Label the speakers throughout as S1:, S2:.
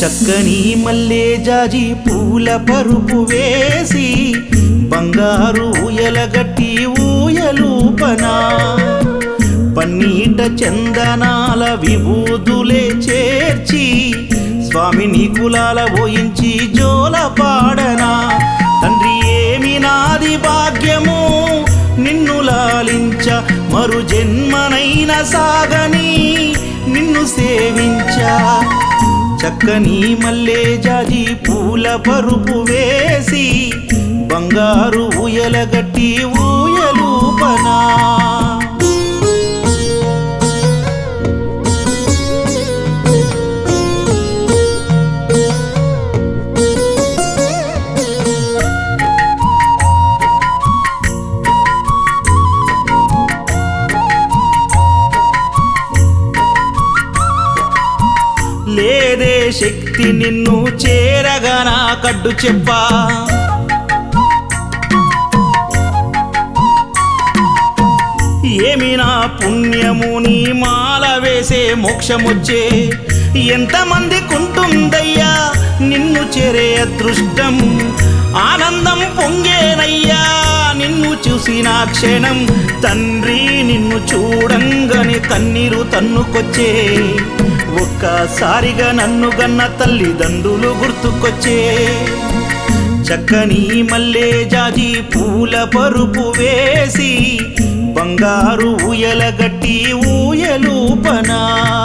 S1: చక్కని మల్లె జాజి పూల పరుపు వేసి బంగారు ఊయలగట్టి ఊయలూపనా పన్నీట చందనాల విభూదులే చేర్చి స్వామిని కులాల పోయించి జోల పాడనా తండ్రి ఏమి నాది భాగ్యము నిన్ను లాలించ మరు జన్మనైన సాగని నిన్ను సేవించా చక్కని మల్లె జాజి పూల పరుపు వేసి బంగారు ఊయలగట్టి ఊయలూపనా లేదే శక్తి నిన్ను చేరగా నా కడ్డు చెప్పా ఏమి నా పుణ్యము నీ మాల వేసే మోక్షమొచ్చే ఎంతమంది కుంటుందయ్యా నిన్ను చేరే అదృష్టం ఆనందం పొంగేనయ్యా నిన్ను చూసిన క్షణం తండ్రి నిన్ను చూడంగానే కన్నీరు తన్నుకొచ్చే ఒక్కసారిగా నన్ను గన్న తల్లిదండ్రులు గుర్తుకొచ్చే చక్కని మల్లె జాజి పూల పరుపు వేసి బంగారు ఊయలగట్టి ఊయలూపనా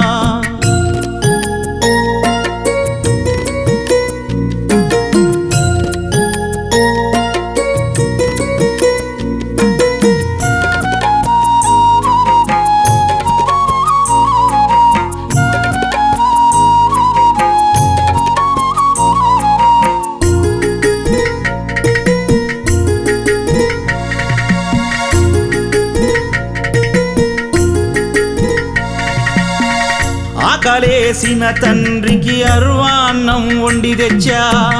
S1: ఆకలేసిన తండ్రికి అర్వాన్నం వండి తెచ్చా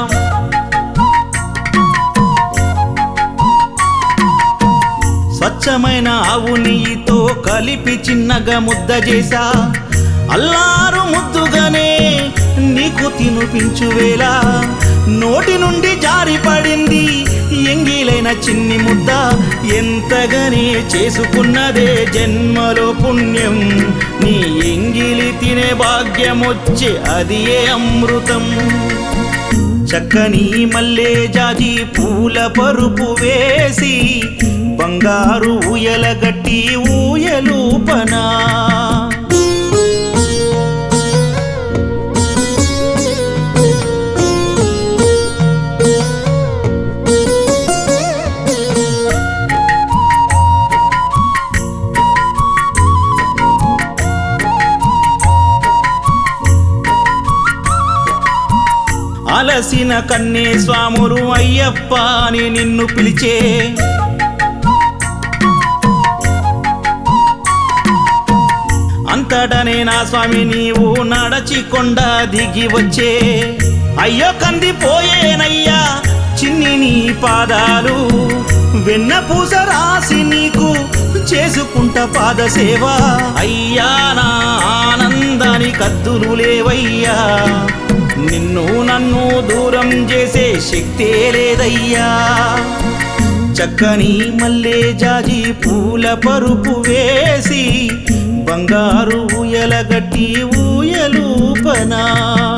S1: స్వచ్ఛమైన ఆవు నెయ్యితో కలిపి చిన్నగా ముద్ద చేసా అల్లారు ముద్దుగానే నీకు తినిపించు వేళ నోటి నుండి జారి పడింది ఎంగిలైన చిన్ని ముద్ద ఎంతగానే చేసుకున్నదే జన్మలో పుణ్యం నీ ఎంగిలి తినే భాగ్యమొచ్చే అది ఏ అమృతం చక్కని మల్లె జాజి పూల పరుపు వేసి బంగారు ఊయలగట్టి ఊయలూపనా అలసిన కన్నే స్వాములు అయ్యప్ప అని నిన్ను పిలిచే అంతటనే నా స్వామి నీవు నడచి కొండ దిగి వచ్చే అయ్యో కంది పోయేనయ్యా చిన్ని నీ పాదాలు వెన్న పూస రాసి నీకు చేసుకుంట పాద సేవ అయ్యా నా ఆనందాని కద్దులు లేవయ్యా నిన్ను నన్ను దూరం చేసే శక్తే లేదయ్యా చక్కని మల్లె జాజి పూల పరుపు వేసి బంగారు ఊయలగట్టి ఊయలూపనా